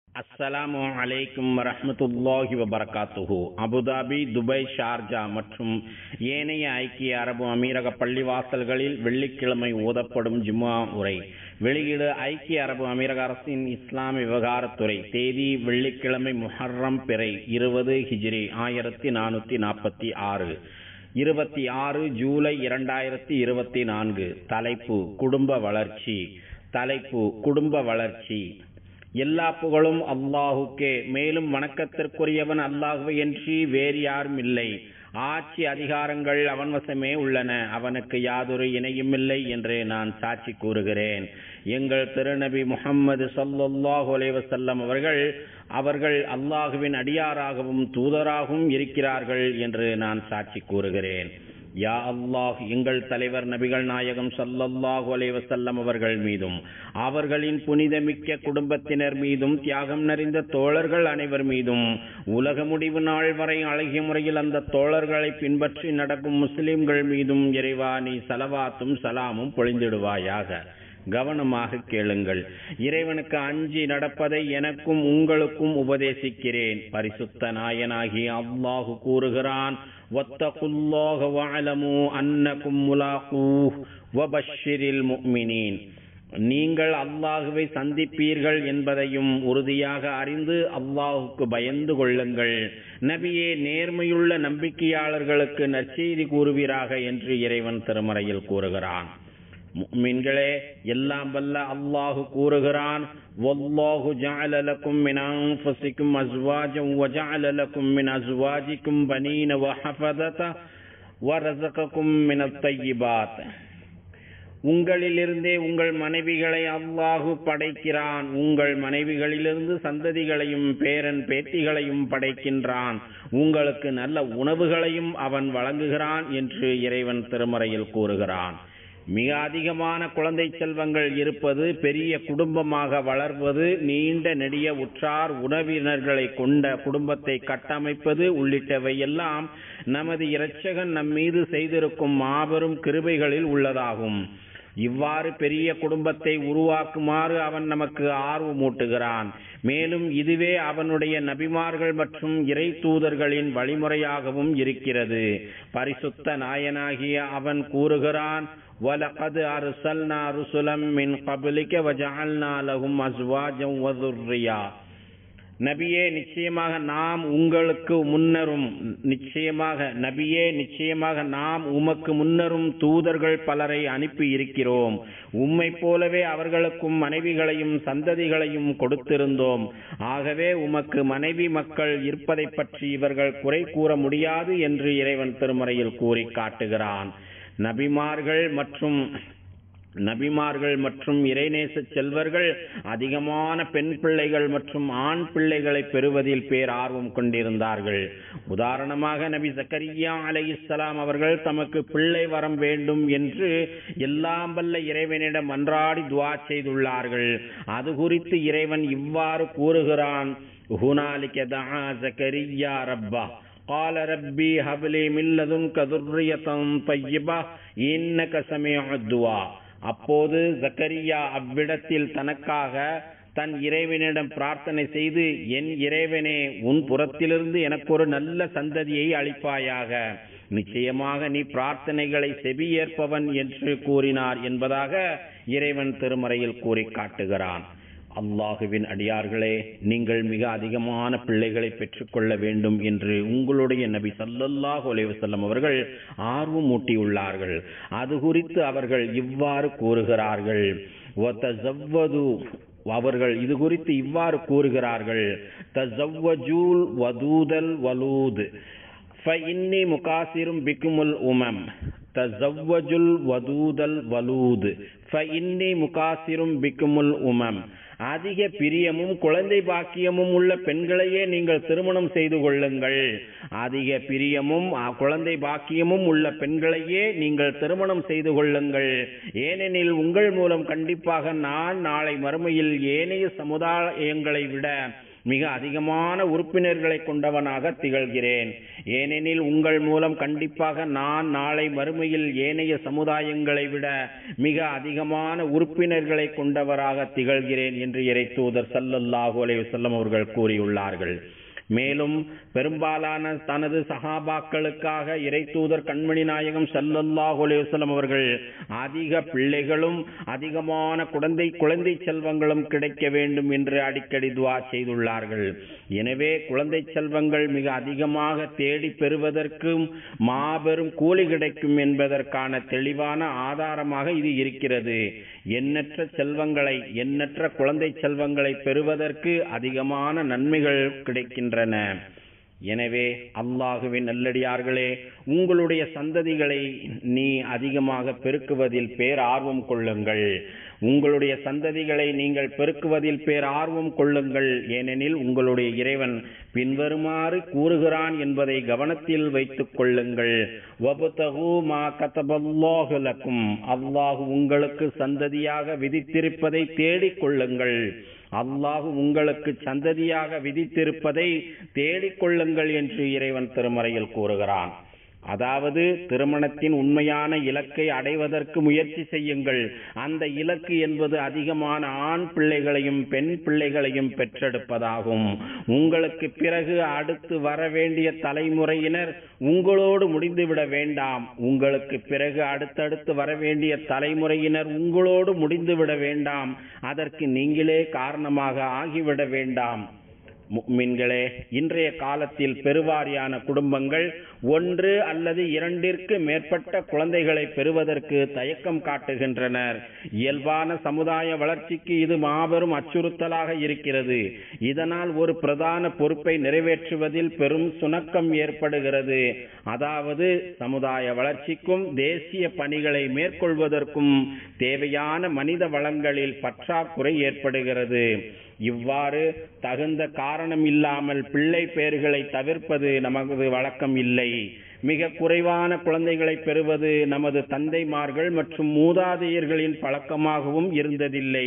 அஸ்ஸலாமு அலைக்கும் வரஹ்மத்துல்லாஹி வபரகாத்துஹு அபுதாபி துபை ஷார்ஜா மற்றும் ஏனைய ஐக்கிய அரபு அமீரக பள்ளிவாசல்களில் வெள்ளிக்கிழமை ஓதப்படும் ஜும்ஆ உரை வெளியீடு ஐக்கிய அரபு அமீரக அரசின் இஸ்லாமிய விவகாரத்துறை தேதி வெள்ளிக்கிழமை முஹர்ரம் பிறை இருபது ஹிஜ்ரி ஆயிரத்தி நானூத்தி நாற்பத்தி ஆறு இருபத்தி ஆறு ஜூலை இரண்டாயிரத்தி இருபத்தி நான்கு தலைப்பு குடும்ப வளர்ச்சி தலைப்பு குடும்ப வளர்ச்சி எல்லா புகழும் அல்லாஹுக்கே மேலும் வணக்கத்திற்குரியவன் அல்லாஹுவை என்று வேறு யாரும் இல்லை ஆட்சி அதிகாரங்கள் அவன் வசமே உள்ளன அவனுக்கு யாதொரு இணையும் இல்லை என்று நான் சாட்சி கூறுகிறேன் எங்கள் திருநபி முகம்மது ஸல்லல்லாஹு அலைஹி வஸல்லம் அவர்கள் அவர்கள் அல்லாஹுவின் அடியாராகவும் தூதராகவும் இருக்கிறார்கள் என்று நான் சாட்சி கூறுகிறேன் யா அல்லாஹ் எங்கள் தலைவர் நபிகள் நாயகம் ஸல்லல்லாஹு அலைஹி வஸல்லம் அவர்கள் மீதும் அவர்களின் புனிதமிக்க குடும்பத்தினர் மீதும் தியாகம் நிறைந்த தோழர்கள் அனைவர் மீதும் உலக முடிவு நாள் வரை அழகிய முறையில் அந்த தோழர்களை பின்பற்றி நடக்கும் முஸ்லிம்கள் மீதும் இறைவா நீ சலவாத்தும் சலாமும் பொழிந்திடுவாயாக கவனமாக கேளுங்கள் இறைவனுக்கு அஞ்சி நடப்பதை எனக்கும் உங்களுக்கும் உபதேசிக்கிறேன் பரிசுத்த நாயனாகி அல்லாஹு கூறுகிறான் வத்தகுல்லாஹ வஅலமு அன்னகும் முலாகூஹ் வபஷ்ஷிரில் முஃமினீன் நீங்கள் அல்லாஹுவை சந்திப்பீர்கள் என்பதையும் உறுதியாக அறிந்து அல்லாஹுக்கு பயந்து கொள்ளுங்கள் நபியே நேர்மையுள்ள நம்பிக்கையாளர்களுக்கு நற்செய்தி கூறுவீராக என்று இறைவன் திருமறையில் கூறுகிறான் முக்மின்களே எல்லாம் வல்ல அல்லாஹு கூறுகிறான் வல்லாஹு ஜஅல லக்கும் மின் அன்ஃபுசிக்கும் அஸ்வாஜன் வ ஜஅல லக்கும் மின் அஸ்வாஜிக்கும் பனீன வ ஹஃபதத வ ரஸகக்கும் மின் அத்-தய்யிபாத் உங்களிலிருந்தே உங்கள் மனைவிகளை அல்லாஹு படைக்கிறான் உங்கள் மனைவிகளிலிருந்து சந்ததிகளையும் பேரன் பேத்திகளையும் படைக்கின்றான் உங்களுக்கு நல்ல உணவுகளையும் அவன் வழங்குகிறான் என்று இறைவன் திருமறையில் கூறுகிறான் மிக அதிகமான குழந்தை செல்வங்கள் இருப்பது பெரிய குடும்பமாக வளர்வது நீண்ட நெடிய உற்றார் உறவினர்களை கொண்ட குடும்பத்தை கட்டமைப்பது உள்ளிட்டவை எல்லாம் நமது இரட்சகன் நம் மீது செய்திருக்கும் மாபெரும் கிருபைகளில் உள்ளதாகும் இவ்வாறு பெரிய குடும்பத்தை உருவாக்குமாறு அவன் நமக்கு ஆர்வமூட்டுகிறான் மேலும் இதுவே அவனுடைய நபிமார்கள் மற்றும் இறை தூதர்களின் வழிமுறையாகவும் இருக்கிறது பரிசுத்த நாயனாகிய அவன் கூறுகிறான் وَلَقَدْ أَرْسَلْنَا رُسُلًا مِنْ قَبْلِكَ وَجَعَلْنَا لَهُمْ أَزْوَاجًا وَذُرِّيَّةً நபியே நிச்சயமாக நாம் உங்களுக்கு முன்னரும் நிச்சயமாக நபியே நிச்சயமாக நாம் உமக்கு முன்னரும் தூதர்கள் பலரை அனுப்பி இருக்கிறோம் உம்மை போலவே அவர்களுக்கும் மனைவிகளையும் சந்ததிகளையும் கொடுத்திருந்தோம் ஆகவே உமக்கு மனைவி மக்கள் இருப்பதை பற்றி இவர்கள் குறை கூற முடியாது என்று இறைவன் திருமறையில் கூறி காட்டுகிறான் நபிமார்கள் மற்றும் நபிமார்கள் மற்றும் இறைநேச செல்வர்கள் அதிகமான பெண் பிள்ளைகள் மற்றும் ஆண் பிள்ளைகளை பெறுவதில் பேர் ஆர்வம் கொண்டிருந்தார்கள் உதாரணமாக நபி சக்கரியா அலை இஸ்லாம் அவர்கள் தமக்கு பிள்ளை வரம் வேண்டும் என்று எல்லாம் வல்ல இறைவனிடம் மன்றாடி துவா செய்துள்ளார்கள் அது குறித்து இறைவன் இவ்வாறு கூறுகிறான் ஹுனாலிக தஆ ஜக்கரியா ரப்பா قال ربي هب لي من لدنك ذرية طيبة إنك سميع الدعاء அப்போது ஜக்கரியா அவ்விடத்தில் தனக்காக தன் இறைவனிடம் பிரார்த்தனை செய்து என் இறைவனே உன் புறத்திலிருந்து எனக்கு ஒரு நல்ல சந்ததியை அளிப்பாயாக நிச்சயமாக நீ பிரார்த்தனைகளை செவியேற்பவன் என்று கூறினார் என்பதாக இறைவன் திருமறையில் கூறி காட்டுகிறான் அல்லாஹுவின் அடியார்களே நீங்கள் மிக அதிகமான பிள்ளைகளை பெற்றுக்கொள்ள வேண்டும் என்று உங்களுடைய நபி சல்லல்லாஹு அலைவசல்லம் அவர்கள் ஆர்வம் ஊட்டியுள்ளார்கள் அது குறித்து அவர்கள் இவ்வாறு கூறுகிறார்கள் அவர்கள் இது குறித்து இவ்வாறு கூறுகிறார்கள் தஜவ்வஜூல் வதூதல் வலூத் ஃபஇன்னி முகாசிரும் பிக்குமுல் உமம் தஜவ்வஜுல் வதூதல் வலூத் ஃபஇன்னி முகாசிரும் பிக்குமுல் உமம் அதிக பிரியமும் குழந்தை பாக்கியமும் உள்ள பெண்களையே நீங்கள் திருமணம் செய்து கொள்ளுங்கள் அதிக பிரியமும் குழந்தை பாக்கியமும் உள்ள பெண்களையே நீங்கள் திருமணம் செய்து கொள்ளுங்கள் ஏனெனில் உங்கள் மூலம் கண்டிப்பாக நான் நாளை மறுமையில் ஏனைய சமுதாயங்களை விட மிக அதிகமான உறுப்பினர்களை கொண்டவனாக திகழ்கிறேன் ஏனெனில் உங்கள் மூலம் கண்டிப்பாக நான் நாளை மறுமையில் ஏனைய சமுதாயங்களை விட மிக அதிகமான உறுப்பினர்களை கொண்டவராக திகழ்கிறேன் என்று இறை தூதர் சல்லல்லாஹு அலைஹி வஸல்லம் அவர்கள் கூறியுள்ளார்கள் மேலும் பெரும்பாலான தனது சகாபாக்களுக்காக இறை தூதர் கண்மணி நாயகம் சல்லல்லாஹு அலைஹி வஸல்லம் அவர்கள் அதிக பிள்ளைகளும் அதிகமான குழந்தை குழந்தை செல்வங்களும் கிடைக்க வேண்டும் என்று அடிக்கடி துவா செய்துள்ளார்கள் எனவே குழந்தை செல்வங்கள் மிக அதிகமாக தேடி பெறுவதற்கும் மாபெரும் கூலி கிடைக்கும் என்பதற்கான தெளிவான ஆதாரமாக இது இருக்கிறது எண்ணற்ற செல்வங்களை எண்ணற்ற குழந்தை செல்வங்களை பெறுவதற்கு அதிகமான நன்மைகள் கிடைக்கின்றன எனவே அல்லாஹுவின் நல்லடியார்களே உங்களுடைய சந்ததிகளை நீ அதிகமாக பெருக்குவதில் பேர் ஆர்வம் கொள்ளுங்கள் உங்களுடைய சந்ததிகளை நீங்கள் பெருக்குவதில் பேர் ஆர்வம் கொள்ளுங்கள் ஏனெனில் உங்களுடைய இறைவன் பின்வருமாறு கூறுகிறான் என்பதை கவனத்தில் வைத்துக் கொள்ளுங்கள் வபுதகு மா கதபல்லாஹு லக்கும் அல்லாஹு உங்களுக்கு சந்ததியாக விதித்திருப்பதை தேடிக் கொள்ளுங்கள் அல்லாஹு உங்களுக்கு சந்ததியாக விதித்திருப்பதை தேடிக்கொள்ளுங்கள் என்று இறைவன் திருமறையில் கூறுகிறான் அதாவது திருமணத்தின் உண்மையான இலக்கை அடைவதற்கு முயற்சி செய்யுங்கள் அந்த இலக்கு என்பது அதிகமான ஆண் பிள்ளைகளையும் பெண் பிள்ளைகளையும் பெற்றெடுப்பதாகும் உங்களுக்கு பிறகு அடுத்து வர வேண்டிய தலைமுறையினர் உங்களோடு முடிந்துவிட வேண்டாம் உங்களுக்கு பிறகு அடுத்தடுத்து வர வேண்டிய தலைமுறையினர் உங்களோடு முடிந்துவிட வேண்டாம் அதற்கு நீங்களே காரணமாக ஆகிவிட வேண்டாம் முக்மின்களே இன்றைய காலத்தில் பெருவாரியான குடும்பங்கள் ஒன்று அல்லது இரண்டிற்கு மேற்பட்ட குழந்தைகளை பெறுவதற்கு தயக்கம் காட்டுகின்றனர் இயல்பான சமுதாய வளர்ச்சிக்கு இது மாபெரும் அச்சுறுத்தலாக இருக்கிறது இதனால் ஒரு பிரதான பொறுப்பை நிறைவேற்றுவதில் பெரும் சுணக்கம் ஏற்படுகிறது அதாவது சமுதாய வளர்ச்சிக்கும் தேசிய பணிகளை மேற்கொள்வதற்கும் தேவையான மனித வளங்களில் பற்றாக்குறை ஏற்படுகிறது இவ்வாறு தகுந்த காரணம் இல்லாமல் பிள்ளை பெயர்களை தவிர்ப்பது நமது வழக்கம் இல்லை மிக குறைவான குழந்தைகளை பெறுவது நமது தந்தைமார்கள் மற்றும் மூதாதையர்களின் பழக்கமாகவும் இருந்ததில்லை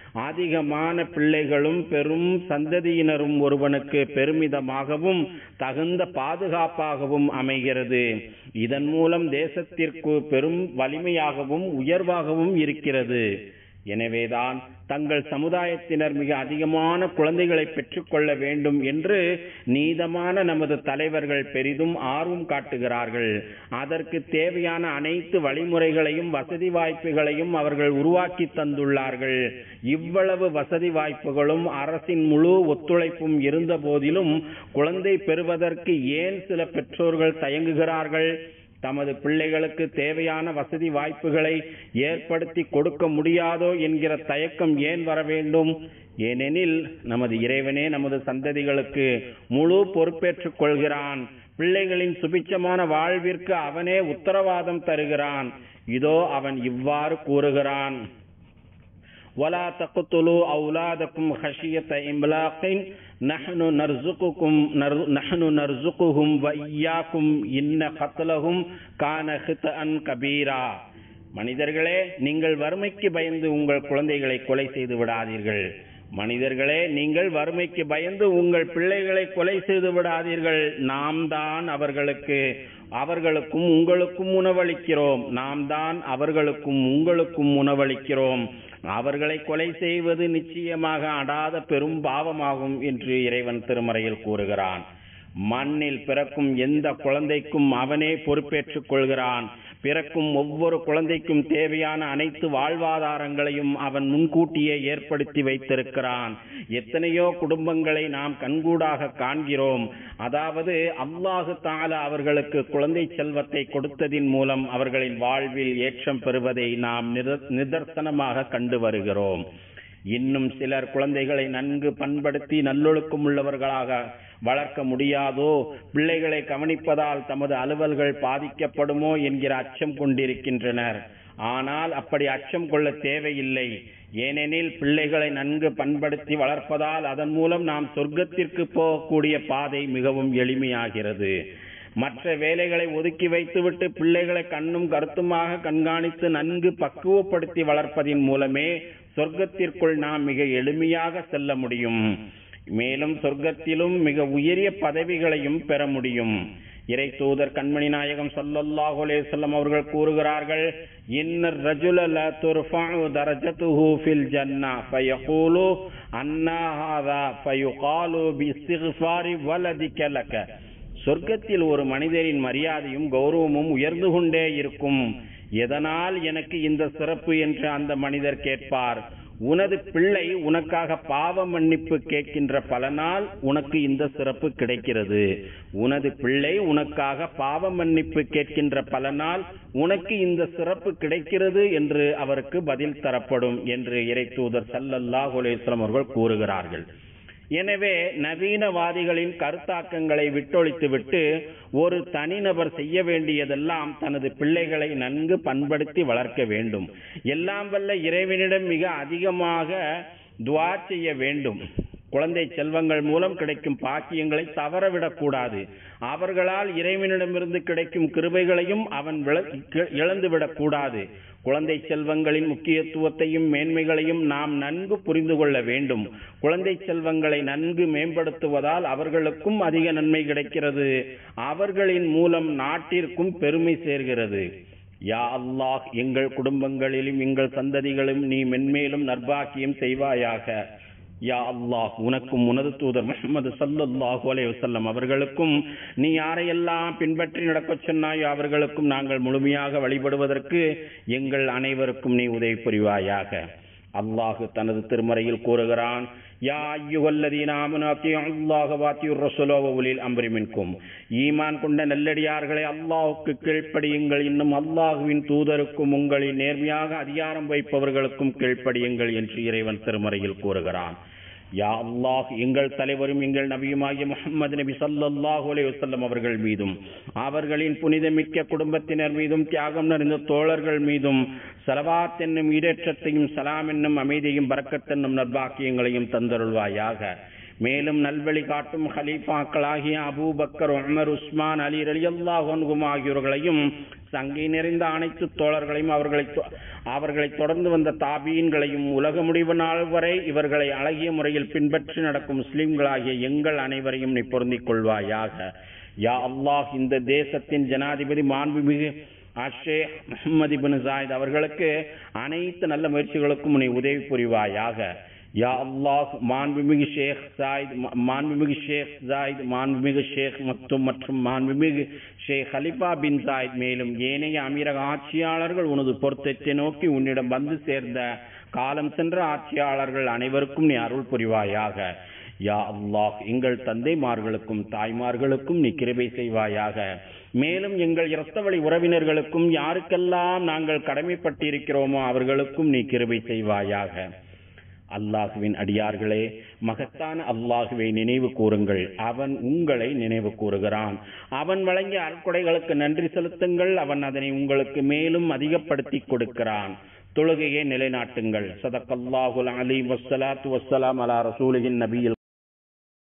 அதிகமான பிள்ளைகளும் பெரும் சந்ததியினரும் ஒருவனுக்கு பெருமிதமாகவும் தகுந்த பாதுகாப்பாகவும் அமைகிறது இதன் மூலம் தேசத்திற்கு பெரும் வலிமையாகவும் உயர்வாகவும் இருக்கிறது எனவேதான் தங்கள் சமுதாயத்தினர் மிக அதிகமான குழந்தைகளை பெற்றுக்கொள்ள வேண்டும் என்று நீதமான நமது தலைவர்கள் பெரிதும் ஆர்வம் காட்டுகிறார்கள் அதற்கு தேவையான அனைத்து வழிமுறைகளையும் வசதி வாய்ப்புகளையும் அவர்கள் உருவாக்கி தந்துள்ளார்கள் இவ்வளவு வசதி வாய்ப்புகளும் அரசின் முழு ஒத்துழைப்பும் இருந்த போதிலும் குழந்தை பெறுவதற்கு ஏன் சில பெற்றோர்கள் தயங்குகிறார்கள் தமது பிள்ளைகளுக்கு தேவையான வசதி வாய்ப்புகளை ஏற்படுத்தி கொடுக்க முடியாதோ என்கிற தயக்கம் ஏன் வர வேண்டும் ஏனெனில் நமது இறைவனே நமது சந்ததிகளுக்கு முழு பொறுப்பேற்றுக் கொள்கிறான் பிள்ளைகளின் சுபிச்சமான வாழ்விற்கு அவனே உத்தரவாதம் தருகிறான் இதோ அவன் இவ்வாறு கூறுகிறான் ولا تقتلوا أولادكم خشية إملاق نحن نرزقكم نحن نرزقهم وإياكم إن قتلهم كان خطأ كبيرا மனிதர்களே நீங்கள் வறுமைக்கு பயந்து உங்கள் குழந்தைகளை கொலை செய்து விடாதீர்கள் மனிதர்களே நீங்கள் வறுமைக்கு பயந்து உங்கள் பிள்ளைகளை கொலை செய்து விடாதீர்கள் நாம் தான் அவர்களுக்கு அவர்களுக்கும் உங்களுக்கும் உணவளிக்கிறோம் நாம் தான் அவர்களுக்கும் உங்களுக்கும் உணவளிக்கிறோம் அவர்களை கொலை செய்வது நிச்சயமாக அடாத பெரும் பாவமாகும் என்று இறைவன் திருமறையில் கூறுகிறான் மண்ணில் பிறக்கும் எந்த குழந்தைக்கும் அவனே பொறுப்பேற்றுக் கொள்கிறான் பிறக்கும் ஒவ்வொரு குழந்தைக்கும் தேவையான அனைத்து வாழ்வாதாரங்களையும் அவன் முன்கூட்டியே ஏற்படுத்தி வைத்திருக்கிறான் எத்தனையோ குடும்பங்களை நாம் கண்கூடாக காண்கிறோம் அதாவது அல்லாஹு தாலா அவர்களுக்கு குழந்தை செல்வத்தை கொடுத்ததின் மூலம் அவர்களின் வாழ்வில் ஏற்றம் பெறுவதை நாம் நிதர்சனமாக கண்டு வருகிறோம் இன்னும் சிலர் குழந்தைகளை நன்கு பண்படுத்தி நல்லொழுக்கம் உள்ளவர்களாக வளர்க்க முடியாதோ பிள்ளைகளை கவனிப்பதால் தமது அலுவல்கள் பாதிக்கப்படுமோ என்கிற அச்சம் கொண்டிருக்கின்றனர் ஆனால் அப்படி அச்சம் கொள்ள தேவையில்லை ஏனெனில் பிள்ளைகளை நன்கு பண்படுத்தி வளர்ப்பதால் அதன் மூலம் நாம் சொர்க்கத்திற்கு போகக்கூடிய பாதை மிகவும் எளிமையாகிறது மற்ற வேலைகளை ஒதுக்கி வைத்துவிட்டு பிள்ளைகளை கண்ணும் கருத்துமாக கண்காணித்து நன்கு பக்குவப்படுத்தி வளர்ப்பதின் மூலமே சொர்க்கத்திற்குள் நாம் மிக எளிமையாக செல்ல முடியும் மேலும் சொர்க்கத்திலும் மிக உயரிய பதவிகளையும் பெற முடியும் இறை தூதர் கண்மணி நாயகம் ஸல்லல்லாஹு அலைஹி வஸல்லம் அவர்கள் கூறுகிறார்கள் இன்னர் ரஜுல ல துர்ஃபஉ தரஜத்துஹு ஃபில் ஜன்னா ஃபயகூலு அன்னா ஹாதா ஃபயுகாலு பிஸ்திக்ஃபாரி வலதிக லக சொர்க்கத்தில் ஒரு மனிதரின் மரியாதையும் கௌரவமும் உயர்ந்து கொண்டே இருக்கும் எதனால் எனக்கு இந்த சிறப்பு என்று அந்த மனிதர் கேட்பார் உனது பிள்ளை உனக்காக பாவ மன்னிப்பு கேட்கின்ற பலனால் உனக்கு இந்த சிறப்பு கிடைக்கிறது உனது பிள்ளை உனக்காக பாவ மன்னிப்பு கேட்கின்ற பலனால் உனக்கு இந்த சிறப்பு கிடைக்கிறது என்று அவருக்கு பதில் தரப்படும் என்று இறை தூதர் சல்லல்லாஹு அலைஹி வஸல்லம் அவர்கள் கூறுகிறார்கள் எனவே நவீனவாதிகளின் கருத்தாக்கங்களை விட்டொழித்துவிட்டு ஒரு தனிநபர் செய்ய வேண்டியதெல்லாம் தனது பிள்ளைகளை நன்கு பண்படுத்தி வளர்க்க வேண்டும் எல்லாம் வல்ல இறைவனிடம் மிக அதிகமாக துவா செய்ய வேண்டும் குழந்தை செல்வங்கள் மூலம் கிடைக்கும் பாக்கியங்களை தவறவிடக்கூடாது அவர்களால் இறைவனிடமிருந்து கிடைக்கும் கிருபைகளையும் அவன் இழந்துவிடக் கூடாது குழந்தை செல்வங்களின் முக்கியத்துவத்தையும் மேன்மைகளையும் நாம் நன்கு புரிந்து கொள்ள வேண்டும் குழந்தை செல்வங்களை நன்கு மேம்படுத்துவதால் அவர்களுக்கும் அதிக நன்மை கிடைக்கிறது அவர்களின் மூலம் நாட்டிற்கும் பெருமை சேர்கிறது யா அல்லாஹ் எங்கள் குடும்பங்களிலும் எங்கள் சந்ததிகளும் நீ மென்மேலும் நற்பாக்கியம் செய்வாயாக யா அல்லாஹ் உனக்கும் உனது தூதர் முகமது சல்லல்லாஹு அலைஹி வஸல்லம் அவர்களுக்கும் நீ யாரையெல்லாம் பின்பற்றி நடக்கச் சொன்னாயோ அவர்களுக்கும் நாங்கள் முழுமையாக வழிபடுவதற்கு எங்கள் அனைவருக்கும் நீ உதவி புரிவாயாக அல்லாஹு தனது திருமறையில் கூறுகிறான் யா ஐயுகல்லதீன ஆமனு அத்தியு அல்லாஹ் வாத்தியுர் ரசூலோ உலில் அம்ரி மின்கும் ஈமான் கொண்ட நல்லடியார்களை அல்லாஹுக்கு கீழ்ப்படியுங்கள் இன்னும் அல்லாஹுவின் தூதருக்கும் உங்களின் நேர்மையாக அதிகாரம் வைப்பவர்களுக்கும் கீழ்ப்படியுங்கள் என்று இறைவன் திருமறையில் கூறுகிறான் யா அல்லாஹ் எங்கள் தலைவரும் எங்கள் நபியுமாகிய முகமது நபி சல்லல்லாஹு அலைஹி வஸல்லம் அவர்கள் மீதும் அவர்களின் புனிதமிக்க குடும்பத்தினர் மீதும் தியாகம் நிறைந்த தோழர்கள் மீதும் சலவாத் என்னும் ஈடேற்றத்தையும் சலாம் என்னும் அமைதியும் பரக்கத் என்னும் நற்பாக்கியங்களையும் தந்தருள்வாயாக மேலும் நல்வழி காட்டும் ஹலீஃபாக்களாகிய அபூபக்கர் உமர் உஸ்மான் அலி ரலியல்லாஹு அன்ஹும் ஆகியோர்களையும் சங்கை நிறைந்த அனைத்து தோழர்களையும் அவர்களை அவர்களை தொடர்ந்து வந்த தாபீன்களையும் உலக முடிவு நாள் வரை இவர்களை அழகிய முறையில் பின்பற்றி நடக்கும் முஸ்லிம்களாகிய எங்கள் அனைவரையும் நீ பொருந்திக் கொள்வாயாக யா அல்லாஹ் இந்த தேசத்தின் ஜனாதிபதி மாண்புமிகு அஷே முகமது இபின் ஜாயித் அவர்களுக்கு அனைத்து நல்ல முயற்சிகளுக்கும் நீ உதவி புரிவாயாக யா அல்லாஹ் மாண்புமிகு ஷேக் ஜாயித் மாண்புமிகு ஷேக் ஜாயித் மாண்புமிகு ஷேக் மக்தும் மற்றும் மாண்புமிகு ஷேக் ஹலிஃபா பின் ஜாயித் மேலும் ஏனைய அமீரக ஆட்சியாளர்கள் உனது பொருத்தத்தை நோக்கி உன்னிடம் வந்து சேர்ந்த காலம் சென்ற ஆட்சியாளர்கள் அனைவருக்கும் நீ அருள் புரிவாயாக யா அல்லாஹ் எங்கள் தந்தைமார்களுக்கும் தாய்மார்களுக்கும் நீ கிருபை செய்வாயாக மேலும் எங்கள் இரத்தவழி உறவினர்களுக்கும் யாருக்கெல்லாம் நாங்கள் கடமைப்பட்டிருக்கிறோமோ அவர்களுக்கும் நீ கிருபை செய்வாயாக அல்லாஹுவின் அடியார்களே மகத்தான அல்லாஹுவை நினைவு கூறுங்கள் அவன் உங்களை நினைவு கூறுகிறான் அவன் வழங்கிய அற்கொடைகளுக்கு நன்றி செலுத்துங்கள் அவன் அதனை உங்களுக்கு மேலும் அதிகப்படுத்தி கொடுக்கிறான் தொழுகையை நிலைநாட்டுங்கள் சதக்கல்லாஹுல் அலி வஸ்ஸலாத்து வஸ்ஸலாம் அலா ரசூலின் நபியில்